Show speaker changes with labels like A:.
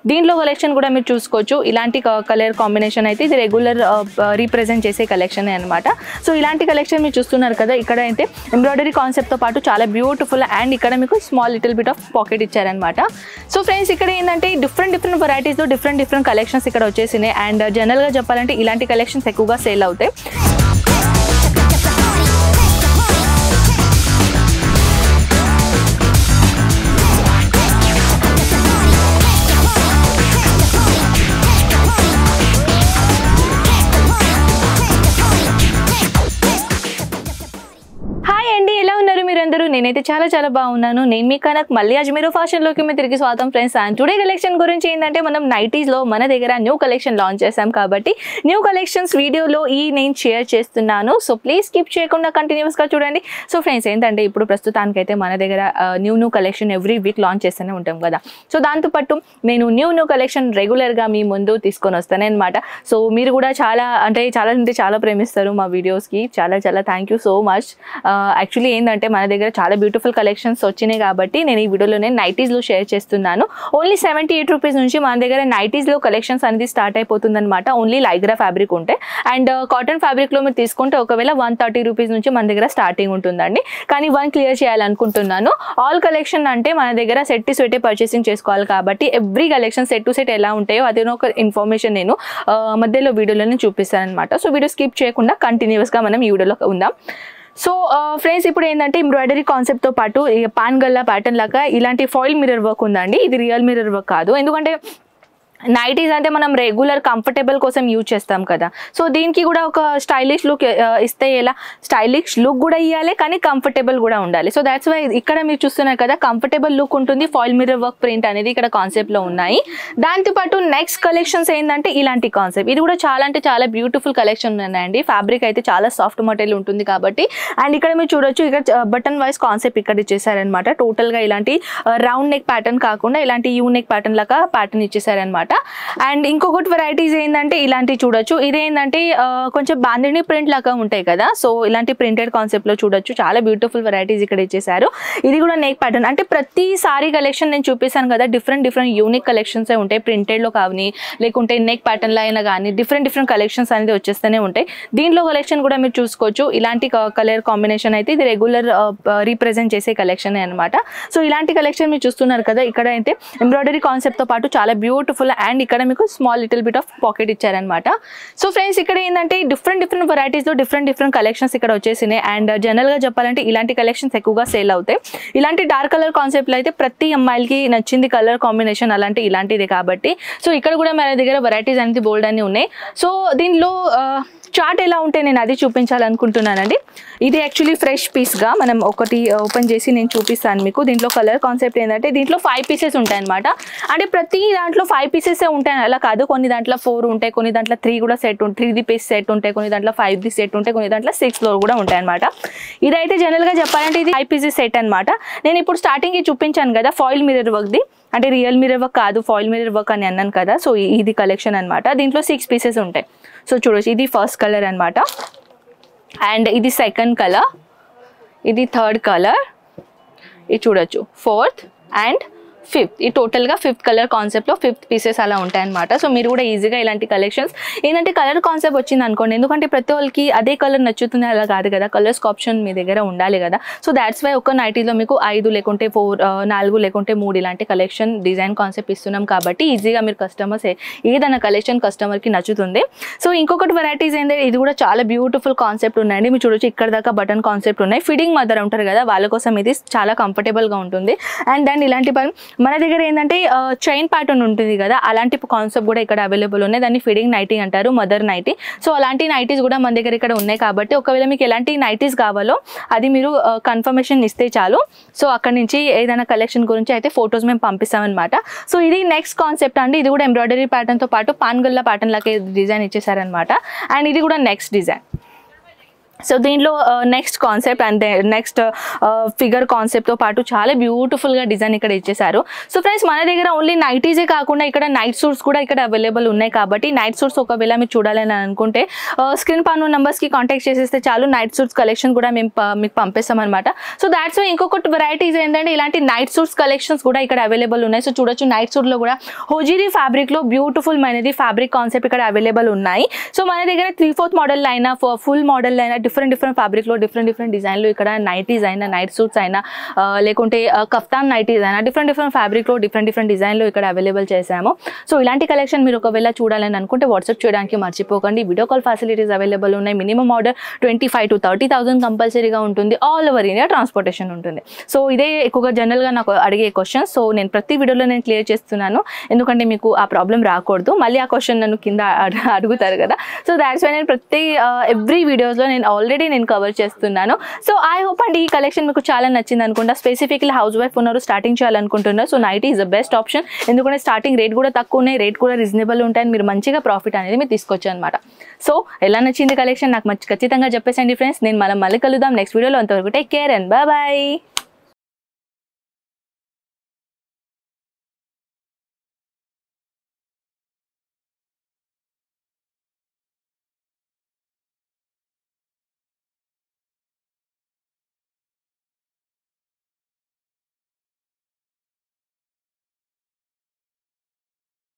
A: దీంట్లో కలెక్షన్ కూడా మీరు చూసుకోవచ్చు ఇలాంటి కలర్ కాంబినేషన్ అయితే ఇది రెగ్యులర్ రీప్రజెంట్ చేసే కలెక్షన్ అనమాట సో ఇలాంటి కలెక్షన్ మీరు చూస్తున్నారు కదా ఇక్కడ అయితే ఎంబ్రాయిడరీ కాన్సెప్ట్తో పాటు చాలా బ్యూటిఫుల్ అండ్ ఇక్కడ మీకు small little bit of pocket ఇచ్చారనమాట సో ఫ్రెండ్స్ ఇక్కడ ఏంటంటే డిఫరెంట్ డిఫరెంట్ వెరైటీస్లో డిఫరెంట్ డిఫరెంట్ కలెక్షన్స్ ఇక్కడ వచ్చేసినాయి అండ్ జనరల్గా చెప్పాలంటే ఇలాంటి కలెక్షన్స్ ఎక్కువగా సేల్ అవుతాయి హాయ్ అండి ఎలా ఉన్నారు మీరందరూ నేనైతే చాలా చాలా బాగున్నాను నేను మీ కనక్ మళ్ళీ అజ్మీరో ఫ్యాషన్లోకి మీ తిరిగి స్వాగతం ఫ్రెండ్స్ అండ్ టుడే కలెక్షన్ గురించి ఏంటంటే మనం నైటీస్లో మన దగ్గర న్యూ కలెక్షన్ లాంచ్ చేసాం కాబట్టి న్యూ కలెక్షన్స్ వీడియోలో ఈ నేను షేర్ చేస్తున్నాను సో ప్లీజ్ స్కిప్ చేయకుండా కంటిన్యూస్గా చూడండి సో ఫ్రెండ్స్ ఏంటంటే ఇప్పుడు ప్రస్తుతానికైతే మన దగ్గర new new collection every week launch చేస్తూనే ఉంటాం కదా సో దాంతోపాటు నేను న్యూ న్యూ కలెక్షన్ రెగ్యులర్గా మీ ముందు తీసుకొని వస్తాను అనమాట సో మీరు కూడా చాలా అంటే చాలా అంటే చాలా ప్రేమిస్తారు మా వీడియోస్కి చాలా చాలా thank you so much actually ఏంటంటే మన దగ్గర చాలా బ్యూటిఫుల్ కలెక్షన్స్ వచ్చినాయి కాబట్టి నేను ఈ వీడియోలో నేను నైటీస్లో షేర్ చేస్తున్నాను ఓన్లీ సెవెంటీ ఎయిట్ రూపీస్ నుంచి మన దగ్గర నైటీస్లో కలెక్షన్స్ అనేది స్టార్ట్ అయిపోతుంది అనమాట ఓన్లీ లైగ్రా ఫ్యాబ్రిక్ ఉంటే అండ్ కాటన్ ఫ్యాబ్రిక్లో మీరు తీసుకుంటే ఒకవేళ వన్ థర్టీ రూపీస్ నుంచి మన దగ్గర స్టార్టింగ్ ఉంటుందండి కానీ వన్ క్లియర్ చేయాలనుకుంటున్నాను ఆల్ కలెక్షన్ అంటే మన దగ్గర సెట్ టు సెట్ పర్చేసింగ్ చేసుకోవాలి కాబట్టి every collection set to set ఎలా ఉంటాయో అదే ఒక ఇన్ఫర్మేషన్ నేను ఆ, మధ్యలో వీడియోలో నేను చూపిస్తాను అనమాట సో వీడియో స్కిప్ చేయకుండా కంటిన్యూస్గా మనం ఈ వీడియోలో ఉందాం సో ఫ్రెండ్స్ ఇప్పుడు ఏంటంటే ఎంబ్రాయిడరీ కాన్సెప్ట్తో పాటు ఈ పాన్ గల్లా ప్యాటర్న్ లాగా ఇలాంటి ఫాయిల్ మిర్రర్ వర్క్ ఉందండి ఇది రియల్ మిర్రర్ వర్క్ కాదు ఎందుకంటే నైటీస్ అంటే మనం రెగ్యులర్ కంఫర్టబుల్ కోసం యూజ్ చేస్తాం కదా సో దీనికి కూడా ఒక స్టైలిష్ లుక్ ఇస్తే ఎలా స్టైలిష్ లుక్ కూడా ఇవ్వాలి కానీ కంఫర్టబుల్ కూడా ఉండాలి సో దాట్స్ వై ఇక్కడ మీరు చూస్తున్నారు కదా కంఫర్టబుల్ లుక్ ఉంటుంది ఫాయిల్ మిర్రర్ వర్క్ ప్రింట్ అనేది ఇక్కడ కాన్సెప్ట్లో ఉన్నాయి దాంతోపాటు నెక్స్ట్ కలెక్షన్స్ ఏంటంటే ఇలాంటి కాన్సెప్ట్ ఇది కూడా చాలా అంటే చాలా బ్యూటిఫుల్ కలెక్షన్ ఉన్నాయండి ఫ్యాబ్రిక్ అయితే చాలా సాఫ్ట్ మెటీరియల్ ఉంటుంది కాబట్టి అండ్ ఇక్కడ మీరు చూడొచ్చు ఇక్కడ బటన్ వైజ్ కాన్సెప్ట్ ఇక్కడ ఇచ్చేసారనమాట టోటల్గా ఇలాంటి రౌండ్ నెక్ ప్యాటర్న్ కాకుండా ఇలాంటి యూ నెక్ ప్యాటర్న్ లాగా ప్యాటర్న్ ఇచ్చేసారనమాట అండ్ ఇంకొకటి వెరైటీస్ ఏంటంటే ఇలాంటివి చూడొచ్చు ఇదేంటంటే ఆ, కొంచెం బాందిని ప్రింట్ లాగా ఉంటాయి కదా సో ఇలాంటి ప్రింటెడ్ కాన్సెప్ట్లో చూడొచ్చు చాలా బ్యూటిఫుల్ వెరైటీస్ ఇక్కడ ఇచ్చేసారు ఇది కూడా నెక్ ప్యాటర్న్ అంటే ప్రతి సారీ కలెక్షన్ నేను చూపిస్తాను కదా డిఫరెంట్ డిఫరెంట్ యూనిక్ కలెక్షన్స్ ఉంటాయి ప్రింటెడ్లో కానీ లేకుంటే నెక్ ప్యాటర్న్లో అయినా కానీ డిఫరెంట్ డిఫరెంట్ కలెక్షన్స్ అనేది వచ్చేస్తూనే ఉంటాయి దీంట్లో కలెక్షన్ కూడా మీరు చూసుకోవచ్చు ఇలాంటి కలర్ కాంబినేషన్ అయితే ఇది రెగ్యులర్ రీప్రజెంట్ చేసే కలెక్షన్ అనమాట సో ఇలాంటి కలెక్షన్ మీరు చూస్తున్నారు కదా ఇక్కడ అయితే ఎంబ్రాయిడరీ కాన్సెప్ట్తో పాటు చాలా బ్యూటిఫుల్ అండ్ ఇక్కడ మీకు small little bit of pocket ఇచ్చారనమాట సో ఫ్రెండ్స్ ఇక్కడ ఏంటంటే డిఫరెంట్ డిఫరెంట్ వెరైటీస్లో డిఫరెంట్ డిఫరెంట్ కలెక్షన్స్ ఇక్కడ వచ్చేసినాయి అండ్ జనరల్గా చెప్పాలంటే ఇలాంటి కలెక్షన్స్ ఎక్కువగా సేల్ అవుతాయి ఇలాంటి డార్క్ కలర్ కాన్సెప్ట్లో అయితే ప్రతి అమ్మాయిలకి నచ్చింది కలర్ కాంబినేషన్ అలాంటి ఇలాంటిది కాబట్టి సో ఇక్కడ కూడా మన దగ్గర వెరైటీస్ అనేది బోల్డ్ అన్ని ఉన్నాయి సో దీనిలో చార్ట్ ఎలా ఉంటే నేను అది చూపించాలనుకుంటున్నానండి ఇది యాక్చువల్లీ ఫ్రెష్ పీస్గా మనం ఒకటి ఓపెన్ చేసి నేను చూపిస్తాను మీకు దీంట్లో కలర్ కాన్సెప్ట్ ఏంటంటే దీంట్లో ఫైవ్ పీసెస్ ఉంటాయి అనమాట అంటే ప్రతి దాంట్లో ఫైవ్ పీసెస్ ఉంటాయి అలా కాదు కొన్ని దాంట్లో ఫోర్ ఉంటాయి కొన్ని దాంట్లో త్రీ కూడా సెట్ ఉంటాయి త్రీ ది పీస్ సెట్ ఉంటాయి కొన్ని దాంట్లో ఫైవ్ ది సెట్ ఉంటాయి కొన్ని దాంట్లో సిక్స్ ఫ్లోర్ కూడా ఉంటాయి అనమాట ఇదైతే జనరల్గా చెప్పాలంటే ఇది ఫైవ్ పీసెస్ సెట్ అనమాట నేను ఇప్పుడు స్టార్టింగ్ చూపించాను కదా ఫాయిల్ మిరర్ వర్క్ది అంటే రియల్ మిరర్ వర్క్ కాదు ఫాయిల్ మిరర్ వర్క్ అని అన్నాను కదా సో ఇది కలెక్షన్ అనమాట దీంట్లో సిక్స్ పీసెస్ ఉంటాయి సో చూడొచ్చు ఇది ఫస్ట్ కలర్ అనమాట అండ్ ఇది సెకండ్ కలర్ ఇది థర్డ్ కలర్ ఇది చూడొచ్చు ఫోర్త్ అండ్ ఫిఫ్త్ ఈ టోటల్గా ఫిఫ్త్ కలర్ కాన్సెప్ట్లో ఫిఫ్త్ పీసెస్ అలా ఉంటాయన్నమాట సో మీరు కూడా ఈజీగా ఇలాంటి కలెక్షన్స్ ఏంటంటే కలర్ కాన్సెప్ట్ వచ్చింది అనుకోండి ఎందుకంటే ప్రతి వాళ్ళకి అదే కలర్ నచ్చుతుంది అలా కాదు కదా కలర్స్ ఆప్షన్ మీ దగ్గర ఉండాలి కదా సో దాట్స్ వై ఒక నైటీలో మీకు ఐదు లేకుంటే ఫోర్ నాలుగు లేకుంటే మూడు ఇలాంటి కలెక్షన్ డిజైన్ కాన్సెప్ట్ ఇస్తున్నాం కాబట్టి ఈజీగా మీరు కస్టమర్స్ ఏదైనా కలెక్షన్ కస్టమర్కి నచ్చుతుంది సో ఇంకొకటి వెరైటీస్ ఏంటంటే ఇది కూడా చాలా బ్యూటిఫుల్ కాన్సెప్ట్ ఉన్నాయండి మీరు చూడొచ్చు ఇక్కడ దాకా బటన్ కాన్సెప్ట్ ఉన్నాయి ఫిడింగ్ మదర్ ఉంటారు కదా వాళ్ళ కోసం ఇది చాలా కంఫర్టబుల్గా ఉంటుంది అండ్ దాన్ని ఇలాంటి పని మన దగ్గర ఏంటంటే చైన్ ప్యాటర్న్ ఉంటుంది కదా అలాంటి కాన్సెప్ట్ కూడా ఇక్కడ అవైలబుల్ ఉన్నాయి దాన్ని ఫిడింగ్ నైటీ అంటారు మదర్ నైటీ సో అలాంటి నైటీస్ కూడా మన దగ్గర ఇక్కడ ఉన్నాయి కాబట్టి ఒకవేళ మీకు ఎలాంటి నైటీస్ కావాలో అది మీరు కన్ఫర్మేషన్ ఇస్తే చాలు సో అక్కడ నుంచి ఏదైనా కలెక్షన్ గురించి అయితే ఫొటోస్ మేము పంపిస్తామన్నమాట సో ఇది నెక్స్ట్ కాన్సెప్ట్ అండి ఇది కూడా ఎంబ్రాయిడరీ ప్యాటర్న్తో పాటు పాన్గల్లా ప్యాటర్న్ లాగా డిజైన్ ఇచ్చేసారనమాట అండ్ ఇది కూడా నెక్స్ట్ డిజైన్ సో దీంట్లో next concept and next figure కాన్సెప్ట్తో పాటు చాలా బ్యూటిఫుల్గా డిజైన్ ఇక్కడ ఇచ్చేసారు సో ఫ్రెండ్స్ మన దగ్గర ఓన్లీ నైటీసే కాకుండా ఇక్కడ నైట్ సూట్స్ కూడా ఇక్కడ అవైలబుల్ ఉన్నాయి కాబట్టి నైట్ సూట్స్ ఒకవేళ మీరు చూడాలని అనుకుంటే స్క్రీన్ పన్ను నెంబర్స్కి కాంటాక్ట్ చేసేస్తే చాలు నైట్ సూట్స్ కలెక్షన్ కూడా మేము ప- మీకు పంపిస్తాం అనమాట సో దాట్స్ వై ఇంకొకటి వెరైటీస్ ఏంటంటే ఇలాంటి నైట్ సూట్స్ కలెక్షన్స్ కూడా ఇక్కడ అవైలబుల్ ఉన్నాయి సో చూడొచ్చు నైట్ సూట్లో కూడా హోజీరీ ఫ్యాబ్రిక్లో బ్యూటిఫుల్ మనది ఫ్యాబ్రిక్ కాన్సెప్ట్ ఇక్కడ అవైలబుల్ ఉన్నాయి సో మన దగ్గర త్రీ ఫోర్త్ మోడల్ అయినా ఫుల్ మోడల్ అయినా డిఫరెంట్ డిఫరెంట్ ఫ్యాబ్రిక్లో డిఫరెంట్ డిఫరెంట్ డిజైన్లు ఇక్కడ నైటీస్ అయినా నైట్ సూట్స్ అయినా ఆ, లేకుంటే ఆ, కఫ్తాన్ నైటీస్ అయినా డిఫరెంట్ డిఫరెంట్ ఫ్యాబ్రిక్లో డిఫరెంట్ డిఫరెంట్ డిజైన్లు ఇక్కడ అవైలబుల్ చేశాము సో ఇలాంటి కలెక్షన్ మీరు ఒకవేళ చూడాలని అనుకుంటే వాట్సాప్ చేయడానికి మర్చిపోకండి వీడియో కాల్ ఫెసిలిటీస్ అవైలబుల్ ఉన్నాయి minimum order twenty five to thirty thousand కంపల్సరీగా ఉంటుంది ఆల్ ఓవర్ ఇండియా ట్రాన్స్పోర్టేషన్ ఉంటుంది సో ఇదే ఎక్కువగా జనరల్గా నాకు అడిగే క్వశ్చన్ సో నేను ప్రతి వీడియోలో నేను క్లియర్ చేస్తున్నాను ఎందుకంటే మీకు ఆ ప్రాబ్లం రాకూడదు మళ్ళీ ఆ క్వశ్చన్ నన్ను కింద అడ- అడుగుతారు కదా సో దాట్స్ వై నేను ప్రతి ఎవ్రీ వీడియోస్లో నేను ఆల్రెడీ నేను కవర్ చేస్తున్నాను సో ఐ హోప్ అండి ఈ కలెక్షన్ మీకు చాలా నచ్చింది అనుకుంటా స్పెసిఫిక్లీ హౌస్ వైఫ్ ఉన్నారు స్టార్టింగ్ చేయాలనుకుంటున్నారు so night is the best option ఎందుకంటే స్టార్టింగ్ రేట్ కూడా తక్కువ ఉన్నాయి రేట్ కూడా రీజనబుల్ ఉంటాయి మీరు మంచిగా ప్రాఫిట్ అనేది మీరు తీసుకోవచ్చు అనమాట సో ఎలా నచ్చింది కలెక్షన్ నాకు మంచి ఖచ్చితంగా చెప్పేసండి ఫ్రెండ్స్ నేను మనం మళ్ళీ కలుద్దాం నెక్స్ట్ వీడియోలో అంతవరకు టేక్ కేర్ అండ్ బాయ్